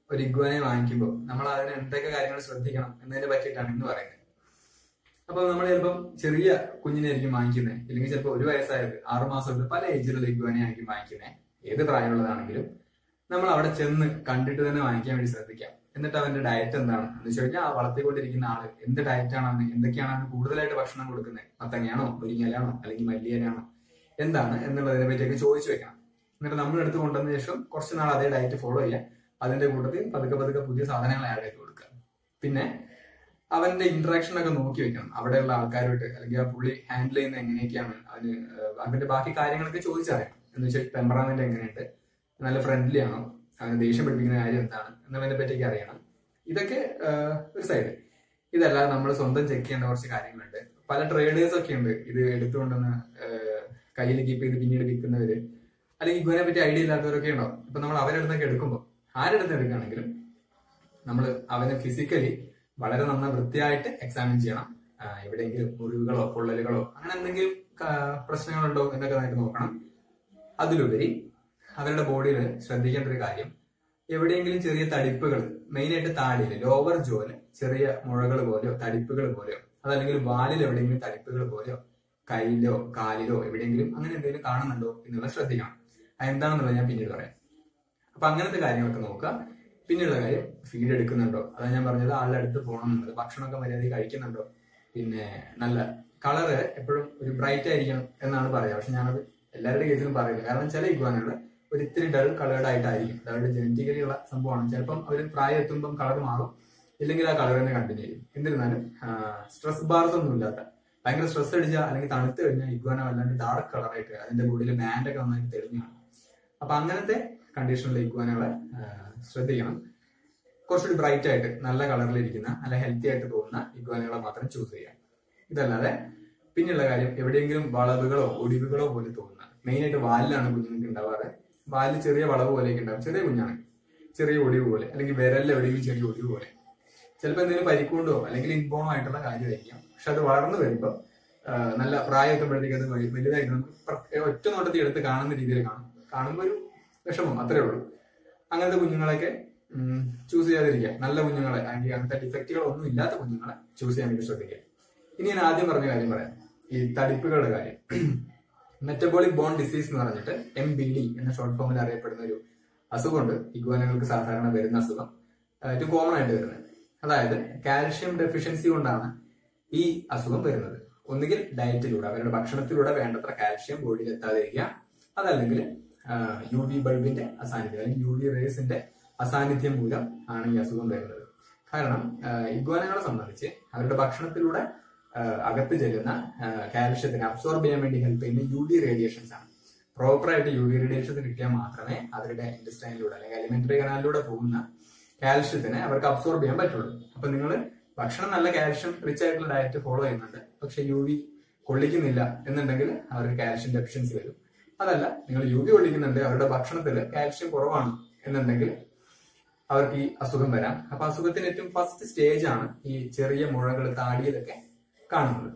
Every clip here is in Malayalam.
ഒരു ഇഗ്വാനെ വാങ്ങിക്കുമ്പോൾ നമ്മൾ അതിന് എന്തൊക്കെ കാര്യങ്ങൾ ശ്രദ്ധിക്കണം എന്നതിനെ പറ്റിയിട്ടാണ് ഇന്ന് പറയുന്നത് അപ്പൊ നമ്മൾ ചിലപ്പം ചെറിയ കുഞ്ഞിനായിരിക്കും വാങ്ങിക്കുന്നത് ഇല്ലെങ്കിൽ ചിലപ്പോൾ ഒരു വയസ്സായത് ആറു മാസമുള്ള പല ഏജിലുള്ള ഇഗ്വാനെ ആയിരിക്കും വാങ്ങിക്കുന്നത് ഏത് പ്രായമുള്ളതാണെങ്കിലും നമ്മൾ അവിടെ ചെന്ന് കണ്ടിട്ട് തന്നെ വാങ്ങിക്കാൻ വേണ്ടി ശ്രദ്ധിക്കാം എന്നിട്ട് അവന്റെ ഡയറ്റ് എന്താണ് എന്ന് വെച്ച് കഴിഞ്ഞാൽ ആ വളർത്തിക്കൊണ്ടിരിക്കുന്ന ആള് എന്ത് ഡയറ്റാണ് അവന് എന്തൊക്കെയാണ് അവന് കൂടുതലായിട്ട് ഭക്ഷണം കൊടുക്കുന്നത് മത്തങ്ങയാണോ മുരിങ്ങയിലാണോ അല്ലെങ്കിൽ മല്ലിയിലാണോ എന്താണ് എന്നുള്ളതിനെ പറ്റിയൊക്കെ ചോദിച്ചു വെക്കണം എന്നിട്ട് നമ്മൾ എടുത്ത് കൊണ്ടുവന്ന ശേഷം കുറച്ച് നാൾ അതേ ഡയറ്റ് ഫോളോ ചെയ്യാം അതിന്റെ കൂട്ടത്തിൽ പതുക്കെ പതുക്കെ പുതിയ സാധനങ്ങൾ ആഡ് ചെയ്ത് കൊടുക്കുക പിന്നെ അവന്റെ ഇന്ററാക്ഷൻ ഒക്കെ നോക്കി വെക്കണം അവിടെയുള്ള ആൾക്കാരുമായിട്ട് അല്ലെങ്കിൽ ആ പുള്ളി ഹാൻഡിൽ ചെയ്യുന്ന എങ്ങനെയൊക്കെയാണ് അവന് ഏഹ് അവന്റെ ബാക്കി കാര്യങ്ങളൊക്കെ ചോദിച്ചറിയാം എന്ന് വെച്ചാൽ ടെമ്പറാമെന്റ് എങ്ങനെയുണ്ട് നല്ല ഫ്രണ്ട്ലി ആണോ അവന് ദേഷ്യം പഠിപ്പിക്കുന്ന കാര്യം എന്താണ് എന്നുള്ളതിനെ പറ്റിയൊക്കെ അറിയണം ഇതൊക്കെ ഏഹ്, ഒരു സൈഡ് ഇതല്ലാതെ നമ്മൾ സ്വന്തം ചെക്ക് ചെയ്യേണ്ട കുറച്ച് കാര്യങ്ങളുണ്ട് പല ട്രേഡേഴ്സ് ഒക്കെ ഉണ്ട് ഇത് എടുത്തുകൊണ്ടുവന്ന് ഏഹ്, കയ്യിൽ കീപ്പ് ചെയ്ത് പിന്നീട് വിൽക്കുന്നവര് അല്ലെങ്കിൽ ഇഗ്വനെ പറ്റി ഐഡിയ ഇല്ലാത്തവരൊക്കെ ഉണ്ടാവും ഇപ്പൊ നമ്മൾ അവരുടെ അടുത്തൊക്കെ എടുക്കുമ്പോൾ ആരുടെ അടുത്ത് എടുക്കുകയാണെങ്കിലും നമ്മൾ അവനെ ഫിസിക്കലി വളരെ നന്നായി വൃത്തിയായിട്ട് എക്സാമിൻ ചെയ്യണം ആ, എവിടെയെങ്കിലും മുറിവുകളോ പൊള്ളലുകളോ അങ്ങനെ എന്തെങ്കിലും ആ, പ്രശ്നങ്ങളുണ്ടോ എന്നൊക്കെ നമുക്ക് നോക്കണം അതിലുപരി അവരുടെ ബോഡിയിൽ ശ്രദ്ധിക്കേണ്ട ഒരു കാര്യം എവിടെയെങ്കിലും ചെറിയ തടിപ്പുകൾ മെയിൻ ആയിട്ട് താടിയിൽ ലോവർ ജോല് ചെറിയ മുഴകൾ പോലെയോ തടിപ്പുകൾ പോലെയോ അതല്ലെങ്കിൽ വാലിൽ എവിടെയെങ്കിലും തടിപ്പുകൾ പോലെയോ കയ്യിലോ കാലിലോ എവിടെയെങ്കിലും അങ്ങനെ എന്തെങ്കിലും കാണുന്നുണ്ടോ എന്നുള്ളത് ശ്രദ്ധിക്കണം അതെന്താണെന്നുള്ളത് ഞാൻ പിന്നീട് പറയാം അപ്പൊ അങ്ങനത്തെ കാര്യങ്ങളൊക്കെ നോക്കുക പിന്നെയുള്ള കാര്യം ഫീഡ് എടുക്കുന്നുണ്ടോ അതാ ഞാൻ പറഞ്ഞത് ആളുടെ അടുത്ത് പോകണം എന്നുള്ളത് ഭക്ഷണമൊക്കെ മര്യാദ കഴിക്കുന്നുണ്ടോ പിന്നെ നല്ല കളറ് എപ്പോഴും ഒരു ബ്രൈറ്റ് ആയിരിക്കണം എന്നാണ് പറയുക പക്ഷെ ഞാനത് എല്ലാവരുടെ കേസിലും പറയില്ല കാരണം ചില ഇഗ്വാനുകൾ ഒരു ഇത്തിരി ഡൾ കളേർഡ് ആയിട്ടായിരിക്കും അവരുടെ ജനറ്റിക്കലി ഉള്ള സംഭവമാണ് ചിലപ്പം അവർ പ്രായം എത്തുമ്പം കളർ മാറും ഇല്ലെങ്കിൽ ആ കളർ തന്നെ കണ്ടിന്യൂ ചെയ്യും എന്നിരുന്നാലും സ്ട്രെസ് ബാർസ് ഒന്നും ഇല്ലാത്ത ഭയങ്കര സ്ട്രെസ് അടിച്ചാൽ അല്ലെങ്കിൽ തണുത്ത് കഴിഞ്ഞാൽ ഇഗ്വാന വല്ലാണ്ട് ഡാർക്ക് കളറായിട്ട് അതിന്റെ ബോഡിയിൽ ബാൻഡ് ഒക്കെ നന്നായിട്ട് തെളിഞ്ഞു കാണും അപ്പൊ അങ്ങനത്തെ കണ്ടീഷനിലെ ഇഗ്വാനകളെ ശ്രദ്ധിക്കണം കുറച്ചുകൂടി ബ്രൈറ്റ് ആയിട്ട് നല്ല കളറിലിരിക്കുന്ന നല്ല ഹെൽത്തി ആയിട്ട് തോന്നുന്ന ഇഗ്വാനകളെ മാത്രം ചൂസ് ചെയ്യാം ഇതല്ലാതെ പിന്നെയുള്ള കാര്യം എവിടെയെങ്കിലും വളവുകളോ ഒടിവുകളോ പോലെ തോന്നുന്ന മെയിൻ ആയിട്ട് വാലിലാണ് കുഞ്ഞുങ്ങൾക്ക് ഉണ്ടാവാറ് വാലിൽ ചെറിയ വളവ് പോലെയൊക്കെ ഉണ്ടാവും ചെറിയ കുഞ്ഞാണ് ചെറിയ ഒടിവ് പോലെ അല്ലെങ്കിൽ വിരലിൽ എവിടെയെങ്കിലും ചെറിയ ഒടിവ് പോലെ ചിലപ്പോൾ എന്തെങ്കിലും പരിക്കൊണ്ടോ അല്ലെങ്കിൽ ഇൻബോണോ ആയിട്ടുള്ള കാര്യമായിരിക്കാം പക്ഷെ അത് വളർന്നു വരുമ്പോൾ നല്ല പ്രായം എത്തുമ്പോഴത്തേക്ക് അത് വലു- വലുതായിട്ട് നമുക്ക് പ്ര- ഒറ്റ നോട്ടത്തിൽ എടുത്ത് കാണുന്ന രീതിയിൽ കാണും കാണുമ്പോൾ ഒരു വിഷമം അത്രേ ഉള്ളൂ അങ്ങനത്തെ കുഞ്ഞുങ്ങളൊക്കെ ചൂസ് ചെയ്യാതിരിക്കുക നല്ല കുഞ്ഞുങ്ങളെ അല്ലെങ്കിൽ അങ്ങനത്തെ ഡിഫക്റ്റുകൾ ഒന്നും ഇല്ലാത്ത കുഞ്ഞുങ്ങളെ ചൂസ് ചെയ്യാൻ വേണ്ടി ശ്രദ്ധിക്കുക ഇനി ഞാൻ ആദ്യം പറഞ്ഞ കാര്യം പറയാം ഈ തടിപ്പുകളുടെ കാര്യം മെറ്റബോളിക് ബോൺ ഡിസീസ് എന്ന് പറഞ്ഞിട്ട് എം ബി ഡി എന്ന ഷോർട്ട് ഫോമിൽ അറിയപ്പെടുന്ന ഒരു അസുഖമുണ്ട് ഇഗ്വാനകൾക്ക് സാധാരണ വരുന്ന അസുഖം ആ, ഏറ്റവും കോമൺ ആയിട്ട് വരുന്നത് അതായത് കാൽഷ്യം ഡെഫിഷ്യൻസി കൊണ്ടാണ് ഈ അസുഖം വരുന്നത് ഒന്നുകിൽ ഡയറ്റിലൂടെ അവരുടെ ഭക്ഷണത്തിലൂടെ വേണ്ടത്ര കാൽഷ്യം ബോഡിയിൽ എത്താതിരിക്കുക അതല്ലെങ്കിൽ യു വി ബൾബിന്റെ അസാന്നിധ്യം അല്ലെങ്കിൽ യു വി റേസിന്റെ അസാന്നിധ്യം മൂലം ആണ് ഈ അസുഖം വരുന്നത് കാരണം ഇഗ്വാനകളെ സംബന്ധിച്ച് അവരുടെ ഭക്ഷണത്തിലൂടെ ആ, അകത്ത് ചെല്ലുന്ന കാൽഷ്യത്തിന് അബ്സോർബ് ചെയ്യാൻ വേണ്ടി ഹെൽപ്പ് ചെയ്യുന്ന യു വി റേഡിയേഷൻസ് ആണ് പ്രോപ്പറായിട്ട് യു വി റേഡിയേഷൻസ് കിട്ടിയാൽ മാത്രമേ അവരുടെ ഇൻഡസ്ട്രൈനിലൂടെ അല്ലെങ്കിൽ അലിമെന്ററി കനാലിലൂടെ പോകുന്ന കാൽഷ്യത്തിനെ അവർക്ക് അബ്സോർബ് ചെയ്യാൻ പറ്റുള്ളൂ അപ്പൊ നിങ്ങൾ ഭക്ഷണം നല്ല കാൽഷ്യം റിച്ച് ആയിട്ടുള്ള ഡയറ്റ് ഫോളോ ചെയ്യുന്നുണ്ട് പക്ഷെ യു വി കൊള്ളിക്കുന്നില്ല എന്നുണ്ടെങ്കിൽ അവർക്ക് കാൽഷ്യം ഡെഫിഷ്യൻസി വരും അതല്ല നിങ്ങൾ യു വി കൊള്ളിക്കുന്നുണ്ട് അവരുടെ ഭക്ഷണത്തിൽ കാൽഷ്യം കുറവാണ് എന്നുണ്ടെങ്കിൽ അവർക്ക് ഈ അസുഖം വരാം അപ്പൊ അസുഖത്തിന് ഏറ്റവും ഫസ്റ്റ് സ്റ്റേജ് ആണ് ഈ ചെറിയ മുഴകൾ താടിയിലൊക്കെ കാണുന്നത്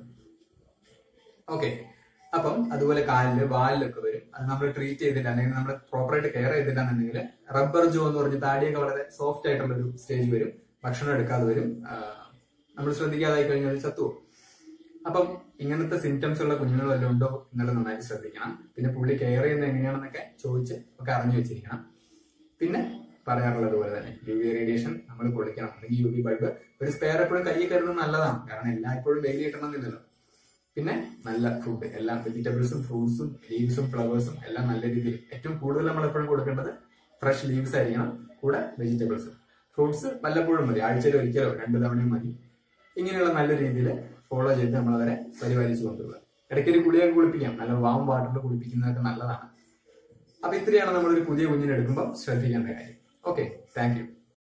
ഓക്കെ അപ്പം അതുപോലെ കാലില് വാലിലൊക്കെ വരും അത് നമ്മൾ ട്രീറ്റ് ചെയ്തില്ല അല്ലെങ്കിൽ നമ്മൾ പ്രോപ്പറായിട്ട് കെയർ ചെയ്തില്ല എന്നുണ്ടെങ്കിൽ റബ്ബർ ജോ എന്ന് പറഞ്ഞ് താടിയൊക്കെ വളരെ സോഫ്റ്റ് ആയിട്ടുള്ള ഒരു സ്റ്റേജ് വരും ഭക്ഷണം എടുക്കാതെ വരും നമ്മൾ ശ്രദ്ധിക്കാതായി കഴിഞ്ഞാൽ അത് ചത്തുപോകും അപ്പം ഇങ്ങനത്തെ സിംറ്റംസ് ഉള്ള കുഞ്ഞുങ്ങൾ വല്ലതും ഉണ്ടോ എന്നുള്ളത് നന്നായിട്ട് ശ്രദ്ധിക്കണം പിന്നെ പുള്ളി കെയർ ചെയ്യുന്നത് എങ്ങനെയാണെന്നൊക്കെ ചോദിച്ച് ഒക്കെ അറിഞ്ഞു വെച്ചിരിക്കണം പിന്നെ പറയാറുള്ളത് പോലെ തന്നെ യു വി റേഡിയേഷൻ നമ്മൾ കൊള്ളിക്കണം അല്ലെങ്കിൽ യു വി ബൾബ് ഒരു സ്പെയർ എപ്പോഴും കയ്യിൽ കരുതുന്നത് നല്ലതാണ് കാരണം എല്ലായ്പ്പോഴും ഡെയിലി കിട്ടണമെന്നില്ലല്ലോ പിന്നെ നല്ല ഫുഡ് എല്ലാം വെജിറ്റബിൾസും ഫ്രൂട്ട്സും ലീവ്സും ഫ്ലവേഴ്സും എല്ലാം നല്ല രീതിയിൽ ഏറ്റവും കൂടുതൽ നമ്മൾ എപ്പോഴും കൊടുക്കേണ്ടത് ഫ്രഷ് ലീവ്സ് ആയിരിക്കണം കൂടെ വെജിറ്റബിൾസും ഫ്രൂട്ട്സ് വല്ലപ്പോഴും മതി ആഴ്ചയിൽ ഒരിക്കലോ രണ്ട് തവണയും മതി ഇങ്ങനെയുള്ള നല്ല രീതിയിൽ ഫോളോ ചെയ്ത് നമ്മൾ അവരെ പരിപാലിച്ചു കൊണ്ടുപോകുക ഇടയ്ക്കൊരു കുളിയൊക്കെ കുളിപ്പിക്കാം നല്ല വാം വാട്ടറിൽ കുളിപ്പിക്കുന്നതൊക്കെ നല്ലതാണ് അപ്പൊ ഇത്രയാണ് നമ്മളൊരു പുതിയ കുഞ്ഞിനെ എടുക്കുമ്പോൾ ശ്രദ്ധിക്കേണ്ട കാര്യം ഓക്കെ താങ്ക് യു